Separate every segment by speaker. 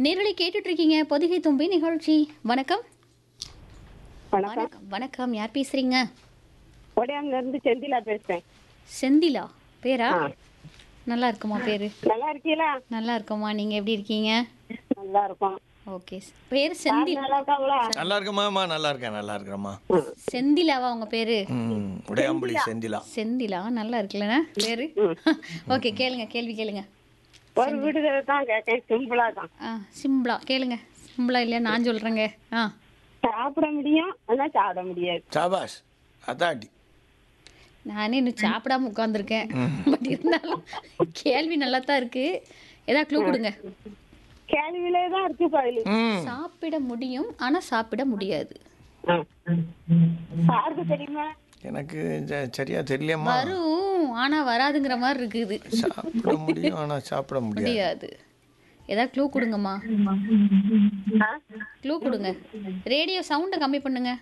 Speaker 1: நேரலை கேட்டுட்டு இருக்கீங்க பொதிகை தும்பி நிகழ்ச்சி வணக்கம்
Speaker 2: வணக்கம்
Speaker 1: வணக்கம் வணக்கம் யார் பேசுறீங்க
Speaker 2: ஒடையாம்ல இருந்து செந்திலா பேசுறேன்
Speaker 1: செந்திலா பேரா
Speaker 2: ஆ.
Speaker 1: நல்லா இருக்குமா பேரு
Speaker 2: நல்லா இருக்கீங்களா
Speaker 1: நல்லா இருக்கோமா நீங்க எப்படி இருக்கீங்க
Speaker 2: நல்லா இருக்கும்
Speaker 1: ஓகே பேர் செந்தில்
Speaker 2: நல்லா இருக்காங்களா
Speaker 3: நல்லா இருக்கமாம்மா நல்லா இருக்கேன் நல்லா இருக்கிறேம்மா
Speaker 1: செந்திலாவா உங்க பேரு
Speaker 3: ம் உடையாம்புலி செந்திலா
Speaker 1: செந்திலா நல்லா இருக்குல்லண்ணா பேரு ஓகே கேளுங்க கேள்வி கேளுங்க
Speaker 2: ஒரு விடுதலை தான் கேட்கேன் சிம்பிளா தான்
Speaker 1: ஆ சிம்பிளா கேளுங்க சிம்பிளா இல்லையா நான் சொல்றேங்க ஆ
Speaker 2: சாப்பிட முடியும் ஆனா சாப்பிட முடியாது
Speaker 3: சாபாஷ் அதாட்டி
Speaker 1: நானே இன்னும் சாப்பிடாம உட்காந்துருக்கேன் பட் இருந்தாலும் கேள்வி நல்லா தான் இருக்கு ஏதாவது க்ளூ கொடுங்க
Speaker 2: கேள்வியிலே தான் இருக்கு பதில்
Speaker 3: ம்
Speaker 1: சாப்பிட முடியும் ஆனா சாப்பிட முடியாது
Speaker 2: யாருக்கு தெரியுமா
Speaker 3: எனக்கு ச- சரியா தெரியலையம்மா
Speaker 1: வரும் ஆனா வராதுங்கிற மாதிரி இருக்குது
Speaker 3: சாப்பிட முடியும் ஆனா சாப்பிட முடியாது
Speaker 1: முடியாது ஏதாவது க்ளூ கொடுங்கம்மா
Speaker 2: ஆ?
Speaker 1: க்ளூ கொடுங்க ரேடியோ சவுண்டை கம்மி பண்ணுங்க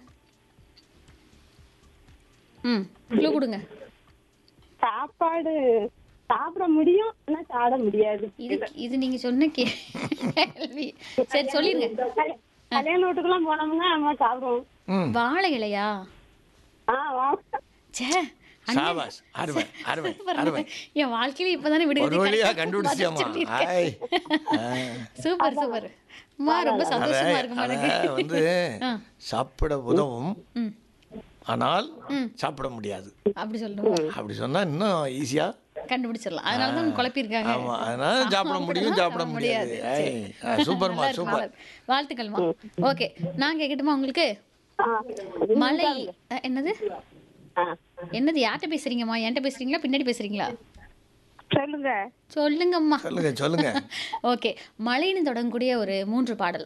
Speaker 1: ம் க்ளூ கொடுங்க
Speaker 2: சாப்பாடு சாப்பிட முடியும் ஆனா சாப்பிட முடியாது
Speaker 1: இது இது நீங்க சொன்ன கேள்வி சரி சொல்லிருங்க
Speaker 2: கல்யாண- கல்யாண வீட்டுக்கெல்லாம் போனோம்னா நம்ம சாப்பிடுவோம்
Speaker 3: ம்
Speaker 1: வாழை இலையா
Speaker 2: ஆ வா
Speaker 1: ச்சே
Speaker 3: சாபாஷ் அருமை அருமை அருமை
Speaker 1: என் வாழ்க்கையில இப்பதானே
Speaker 3: ஒரு
Speaker 1: விடுவது
Speaker 3: வழியா கண்டுபிடிச்சியாமா ஆய் ஆ.
Speaker 1: சூப்பர் சூப்பர் அம்மா ரொம்ப சந்தோஷமா
Speaker 3: அத-
Speaker 1: இருக்குமா
Speaker 3: அத
Speaker 1: எனக்கு
Speaker 3: வந்து
Speaker 1: ஆ.
Speaker 3: சாப்பிட உதவும்
Speaker 1: ம்
Speaker 3: ஆனால் சாப்பிட முடியாது
Speaker 1: அப்படி சொல்லணும்
Speaker 3: அப்படி சொன்னா இன்னும் ஈஸியா
Speaker 1: கண்டுபிடிச்சிடலாம் அதனால தான் குழப்பிருக்காங்க
Speaker 3: ஆமா அதனால சாப்பிட முடியும் சாப்பிட முடியாது ஐய், ஆ, சூப்பர்மா
Speaker 1: நல்லா இருக்கு,
Speaker 3: சூப்பர்
Speaker 1: நல்லா இருக்கு. வாழ்த்துக்கள்மா ஓகே நான் கேட்கட்டுமா உங்களுக்கு
Speaker 2: ஆ.
Speaker 1: மலை அஹ், என்னது
Speaker 2: ஆ.
Speaker 1: என்னது யார்கிட்ட பேசுறீங்கம்மா என்கிட்ட பேசுறீங்களா பின்னாடி பேசுறீங்களா
Speaker 2: சொல்லுங்க
Speaker 1: சொல்லுங்கம்மா
Speaker 3: சொல்லுங்க சொல்லுங்க
Speaker 1: ஓகே மழைன்னு தொடங்கக்கூடிய ஒரு மூன்று பாடல்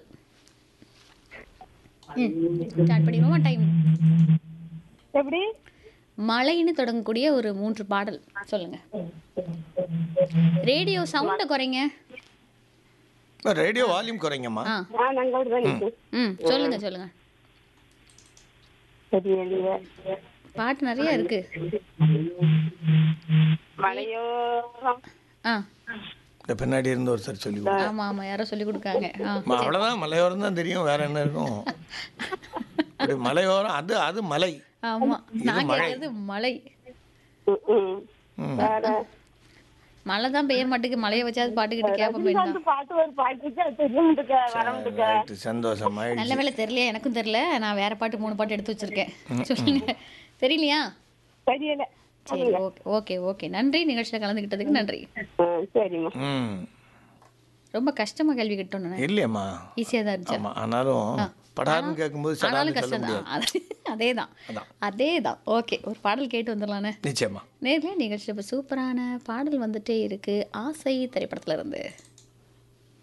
Speaker 1: ம் ஸ்டார்ட் பண்ணிடுவோமா டைம்
Speaker 2: எப்படி
Speaker 1: மழைன்னு தொடங்கக்கூடிய ஒரு மூன்று பாடல் சொல்லுங்க ரேடியோ சவுண்டை குறைங்க
Speaker 3: ரேடியோ வால்யூம் குறைங்கம்மா
Speaker 1: ஆ
Speaker 2: ஆ நாங்க தான் நிற்கும்
Speaker 1: ம் சொல்லுங்க சொல்லுங்க
Speaker 2: தெரியலையே
Speaker 1: பாட்டு நிறைய இருக்கு
Speaker 2: மலையோரம்
Speaker 1: ஆ
Speaker 3: இந்த பின்னாடி இருந்து ஒருத்தர் சொல்லி கொடுங்க.
Speaker 1: ஆமா ஆமா யாரோ சொல்லி கொடுக்காங்க ஆ
Speaker 3: அம்மா, அவ்வளவுதான் மலையோரம் தான் தெரியும் வேற என்ன இருக்கும் அப்படி மலையோரம் அது அது மலை
Speaker 1: ஆமா நான் கேட்கறது மழை
Speaker 2: ம், ம்.
Speaker 3: ம்.
Speaker 2: வேற
Speaker 1: மழை தான் பெய்ய மாட்டேங்குது மழையை வச்சாது பாட்டுக்கிட்டு கேட்போம்
Speaker 2: ரஜினிகாந்த் பாட்டு ஒரு பாட்டு இருக்கு, அது தெரியும்ட்டுக்க, வரவுண்டுக்க.
Speaker 3: ரைட்டு, சந்தோஷம் ஆயிடுச்சு
Speaker 1: நல்ல வேலை தெரியல எனக்கும் தெரியல நான் வேற பாட்டு மூணு பாட்டு எடுத்து வச்சிருக்கேன் சொல்லுங்க தெரியலையா
Speaker 2: தெரியல
Speaker 1: சரி ஓகே ஓகே ஓகே நன்றி நிகழ்ச்சியில் கலந்துக்கிட்டதுக்கு நன்றி
Speaker 2: ஆ, சரிம்மா
Speaker 3: ம்
Speaker 1: ரொம்ப கஷ்டமா கேள்வி கேட்டோம் நான்
Speaker 3: இல்லையம்மா
Speaker 1: ஈஸியாக தான் இருந்துச்சு
Speaker 3: ஆமா ஆனாலும் படாருன்னு கேட்கும்போது
Speaker 1: ஆனாலும்
Speaker 3: சடான்னு சொல்ல
Speaker 1: கஷ்டம்
Speaker 3: முடியாது
Speaker 1: தான் அதே தான்
Speaker 3: அதான்.
Speaker 1: அதே தான் ஓகே ஒரு பாடல் கேட்டு வந்துடலானே
Speaker 3: நிச்சயமா
Speaker 1: நேரில் நிகழ்ச்சியில் இப்போ சூப்பரான பாடல் வந்துட்டே இருக்கு ஆசை திரைப்படத்துல இருந்து